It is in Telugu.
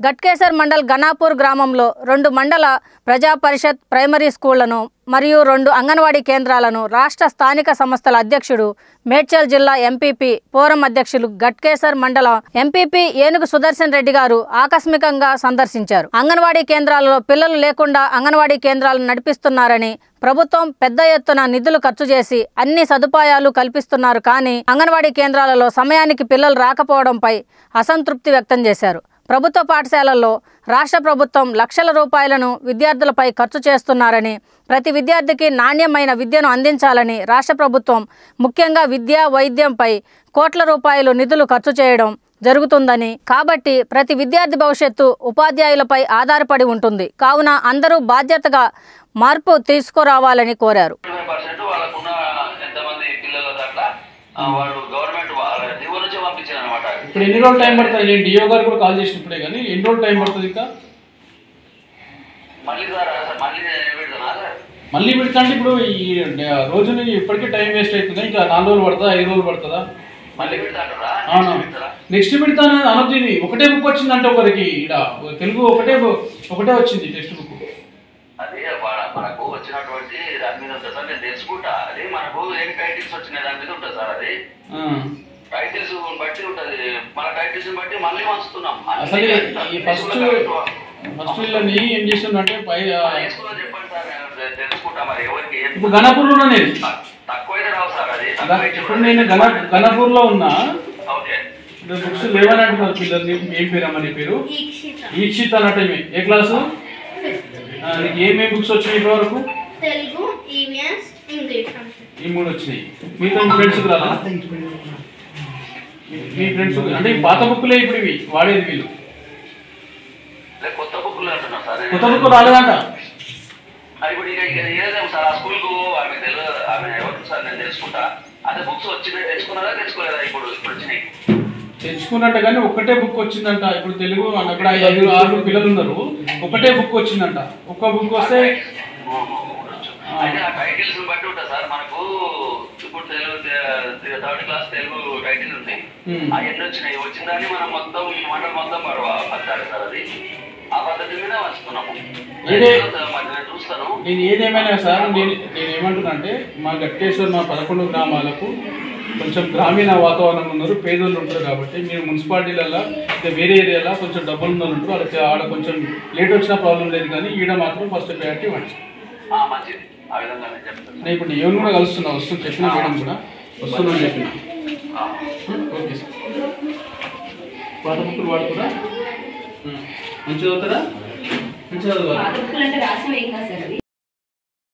గట్కేసర్ మండల్ గనాపూర్ గ్రామంలో రెండు మండల ప్రజా పరిషత్ ప్రైమరీ స్కూళ్లను మరియు రెండు అంగన్వాడీ కేంద్రాలను రాష్ట్ర స్థానిక సంస్థల అధ్యక్షుడు మేడ్చల్ జిల్లా ఎంపీపీ ఫోరం అధ్యక్షులు గట్కేసర్ మండల ఎంపీపీ ఏనుగు సుదర్శన్ రెడ్డి గారు ఆకస్మికంగా సందర్శించారు అంగన్వాడీ కేంద్రాలలో పిల్లలు లేకుండా అంగన్వాడీ కేంద్రాలను నడిపిస్తున్నారని ప్రభుత్వం పెద్ద ఎత్తున నిధులు ఖర్చు చేసి అన్ని సదుపాయాలు కల్పిస్తున్నారు కానీ అంగన్వాడీ కేంద్రాలలో సమయానికి పిల్లలు రాకపోవడంపై అసంతృప్తి వ్యక్తం చేశారు ప్రభుత్వ పాఠశాలల్లో రాష్ట్ర ప్రభుత్వం లక్షల రూపాయలను విద్యార్థులపై ఖర్చు చేస్తున్నారని ప్రతి విద్యార్థికి నాణ్యమైన విద్యను అందించాలని రాష్ట్ర ప్రభుత్వం ముఖ్యంగా విద్య వైద్యంపై కోట్ల రూపాయలు నిధులు ఖర్చు చేయడం జరుగుతుందని కాబట్టి ప్రతి విద్యార్థి భవిష్యత్తు ఉపాధ్యాయులపై ఆధారపడి ఉంటుంది కావున అందరూ బాధ్యతగా మార్పు తీసుకురావాలని కోరారు ఇరవై పర్సెంట్ వాళ్ళకున్న ఎంతమంది పిల్లల దాంట్లో ఆ, వాళ్ళు గవర్నమెంట్ వాళ్ళ దిగువ నుంచి పంపించారు అనమాట ఇప్పుడు ఎన్ని రోజులు టైం పడుతుంది నేను డిఓ గారు కూడా కాల్ చేసినప్పుడే కానీ ఎన్ని రోజులు టైం పడుతుంది ఇంకా మళ్ళీ సార్ సార్ మళ్ళీ పెడతానా సార్ మళ్ళీ పెడతాంటే ఇప్పుడు ఈ రోజుని ఇప్పటికే టైం వేస్ట్ అవుతుంది ఇంకా నాలుగు రోజులు పడుతుందా ఐదు రోజులు పడుతుందా మళ్ళీ పెడతాంటారా అవునా పెడతారా నెక్స్ట్ పెడతాను అనొద్దు ఇది ఒకటే బుక్ వచ్చిందంటే ఒకరికి ఇక్కడ తెలుగు ఒకటే బు- ఒకటే వచ్చింది టెక్స్ట్ బుక్ అదే వాళ్ళ మనకు వచ్చినటువంటి దాని మీద ఉంటుంది సార్ నేను తెలుసుకుంటా అది మనకు ఏం టైటిల్స్ వచ్చినాయి దాని మీద ఉంటుంది సార్ అది టైటిల్స్ బట్టి ఉంటుంది మన టైటిల్స్ బట్టి మళ్ళీ వంచుతున్నాం అసలు ఈ ఫస్ట్ ఫస్ట్ వీళ్ళని ఏం చేస్తుందంటే పై ఆ, స్కూల్లో చెప్పండి సార్ నేను తెలుసుకుంటా మరి ఎవరికి ఏం ఇప్పుడు గణపూర్లో నేను తక్కువైతే రావు సార్ అది తక్కువైతే ఇప్పుడు నేను గణ గణపూర్లో ఉన్నా ఓకే ఇప్పుడు బుక్స్ లేవని అంటున్నారు పిల్లలు ఏం పేరు అమ్మ నీ పేరు ఈక్షిత్ అన్నట్టు ఏమి. ఏ క్లాసు ఆ, నీకు ఏమేమి బుక్స్ వచ్చినాయి ఇప్పటి వరకు తెలుగు ఈవిఎస్ ఇంగ్లీష్ అంతే ఈ మూడు వచ్చినాయి మీతో మీ ఫ్రెండ్స్ రాలా మీ- మీ ఫ్రెండ్స్ అంటే ఈ పాత బుక్లే ఇప్పుడు ఇవి వాడేది వీళ్ళు లే, కొత్త బుక్లు అంటున్నాం సార్ కొత్త బుక్ రాలేదంట అది ఇప్పుడు ఇక ఇక ఏదేం సార్ ఆ స్కూల్కు ఆమె తెలియదు ఆమె ఎవరు సార్ నేను తెలుసుకుంటా అదే బుక్స్ వచ్చినాయి తెచ్చుకున్నారా తెచ్చుకోలేదా ఇప్పుడు ఇప్పుడు వచ్చినాయి తెచ్చుకున్నట్ట కానీ ఒకటే బుక్ వచ్చిందంట ఇప్పుడు తెలుగు అక్కడ ఐదు ఆరు పిల్లలు ఉన్నారు ఒకటే బుక్ వచ్చిందంట ఒక్క బుక్ వస్తే అయితే ఆ టైటిల్స్ బట్టి ఉంటుంది సార్ మనకు ఇప్పుడు Telugu third class Telugu title ఉంది Hmm. ఆ ఎన్ని వచ్చినాయి వచ్చిందని మనం మొత్తం మండలం మొత్తం పట్టాలి సార్ అది ఆ పద్ధతి మీద వచ్చుకున్నాము ఇదే- మరి నేను చూస్తాను నేను ఏదేమైనా సార్ నేను నేను ఏమంటున్నా అంటే మా గట్టేశ్వర్ మా పదకొండు గ్రామాలకు కొంచెం గ్రామీణ వాతావరణం ఉన్నారు పేదోళ్ళు ఉంటారు కాబట్టి మీరు మున్సిపాలిటీలలో ఇంకా వేరే ఏరియాలో కొంచెం డబ్బులు ఉన్న వాళ్ళు ఉంటారు వాళ్ళకి ఆడ కొంచెం లేట్ వచ్చినా ప్రాబ్లం లేదు కానీ ఈడ మాత్రం ఫస్ట్ ప్రయారిటీ ఇవ్వండి ఆ, మంచిది ఆ విధంగా నేను చెప్తాను నేను ఇప్పుడు ఎవరు కూడా కలుస్తున్నా వస్తుంది చెప్పిన మేడం కూడా వస్తున్నాను చెప్పిన ఆ. ఓకే సార్ పాత బుక్కులు వాడుతురా మంచిగా చదువుతారా మంచిగా చదవాలి పాత బుక్కులు అంటే రాసినవి ఏం కాదు సార్ అవి